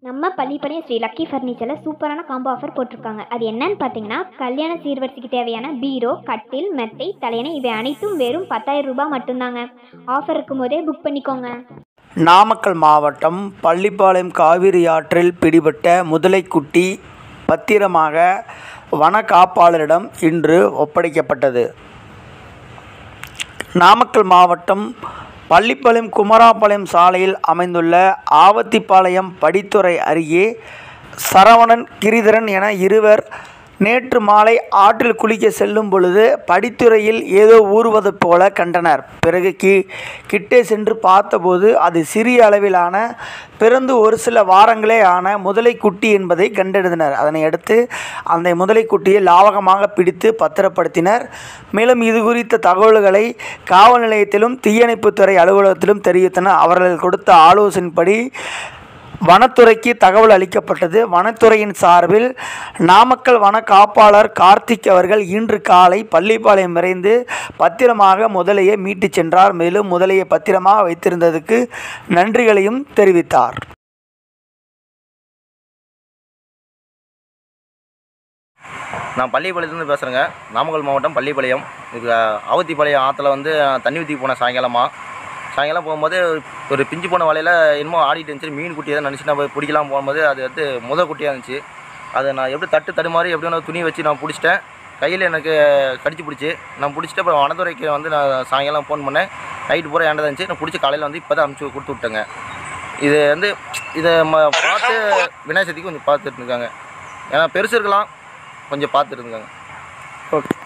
நம்ம பள்ளிப்பாளையம் ஸ்ரீ லக்கி ஃபர்னிச்சரில் சூப்பரான combo offer போட்டிருக்காங்க அது என்னன்னு பார்த்தீங்கன்னா கல்யாண சீர்வரிசைக்கு தேவையான பீரோ கட்டில் மெத்தை தலையணை இவை அனைத்தும் வெறும் பத்தாயிரம் ரூபாய் மட்டும்தாங்க ஆஃபர் இருக்கும் போதே புக் பண்ணிக்கோங்க நாமக்கல் மாவட்டம் பள்ளிப்பாளையம் காவிரி ஆற்றில் பிடிபட்ட முதலைக்குட்டி பத்திரமாக வன காப்பாளரிடம் இன்று ஒப்படைக்கப்பட்டது நாமக்கல் மாவட்டம் பள்ளிப்பாளையம் குமராபாளையம் சாலையில் அமைந்துள்ள ஆவத்திப்பாளையம் படித்துறை அருகே சரவணன் கிரிதரன் என இருவர் நேற்று மாலை ஆற்றில் குளிக்க செல்லும் பொழுது படித்துறையில் ஏதோ ஊறுவது போல கண்டனர் பிறகு கி கிட்டே சென்று பார்த்தபோது அது சிறிய அளவிலான பிறந்து ஒரு சில வாரங்களே ஆன முதலைக்குட்டி என்பதை கண்டறிந்தனர் அதனை அடுத்து அந்த முதலைக்குட்டியை லாவகமாக பிடித்து பத்திரப்படுத்தினர் மேலும் இது குறித்த தகவல்களை காவல் நிலையத்திலும் தீயணைப்புத்துறை அலுவலகத்திலும் தெரிவித்தனர் அவர்கள் கொடுத்த ஆலோசனைப்படி வனத்துறைக்கு தகவல் அளிக்கப்பட்டது வனத்துறையின் சார்பில் நாமக்கல் வன காப்பாளர் கார்த்திக் அவர்கள் இன்று காலை பள்ளிப்பாளையம் விரைந்து பத்திரமாக முதலையை மீட்டுச் சென்றார் மேலும் முதலையை பத்திரமாக வைத்திருந்ததுக்கு நன்றிகளையும் தெரிவித்தார் நான் பள்ளிப்பாளையத்துலேருந்து பேசுகிறேங்க நாமக்கல் மாவட்டம் பள்ளிப்பாளையம் இது ஆவத்திப்பாளையம் ஆற்றுல வந்து தண்ணி ஊற்றி போனேன் சாயங்காலமாக சாயங்காலம் போகும்போது ஒரு பிஞ்சு போன வலையில் என்னமோ ஆடிட்டு இருந்துச்சு மீன் குட்டி தான் நினச்சி நான் போய் பிடிக்கலாம் போகும்போது அது வந்து முத குட்டியாக இருந்துச்சு அதை நான் எப்படி தட்டு தடுமாறி எப்படியோ நான் துணி வச்சு நான் பிடிச்சிட்டேன் கையில் எனக்கு கடிச்சு பிடிச்சி நான் பிடிச்சிட்டு அப்புறம் வனத்துறைக்கு வந்து நான் சாயங்காலம் ஃபோன் பண்ணேன் நைட்டு பூரா ஏண்டா இருந்துச்சு நான் பிடிச்சி காலையில் வந்து இப்போ தான் அனுப்பிச்சி கொடுத்து விட்டேங்க இது வந்து இதை ம பார்த்து விநாயகர் சதுர்த்திக்கு கொஞ்சம் பார்த்துட்டு இருக்காங்க ஏன்னா பெருசு இருக்கலாம் கொஞ்சம் பார்த்துட்டு இருக்காங்க ஓகே